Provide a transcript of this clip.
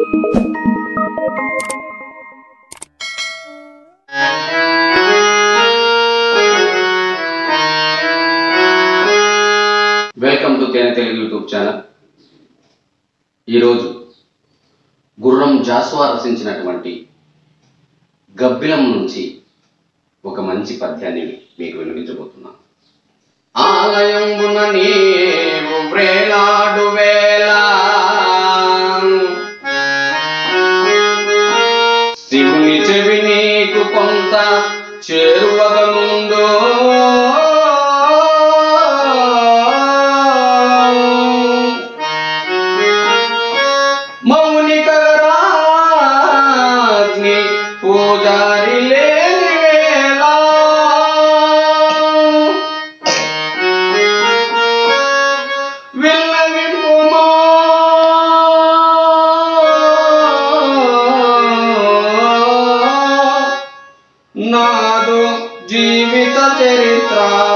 welcome to తేనె Telugu YouTube channel ఈరోజు గుర్రం జాస్వా రచించినటువంటి గబ్బిలం నుంచి ఒక మంచి పద్యాన్ని మీకు వినిపించబోతున్నాను ఆలయంబున నీవు వ్రేలాడు వేళ శివుని చెవి నీకు కొంత చేరువగనుందో మౌనిక రాజ్ఞి పూజారి లేని వేళ విన్నవింపుమా నాదు జీవిత చరిత్ర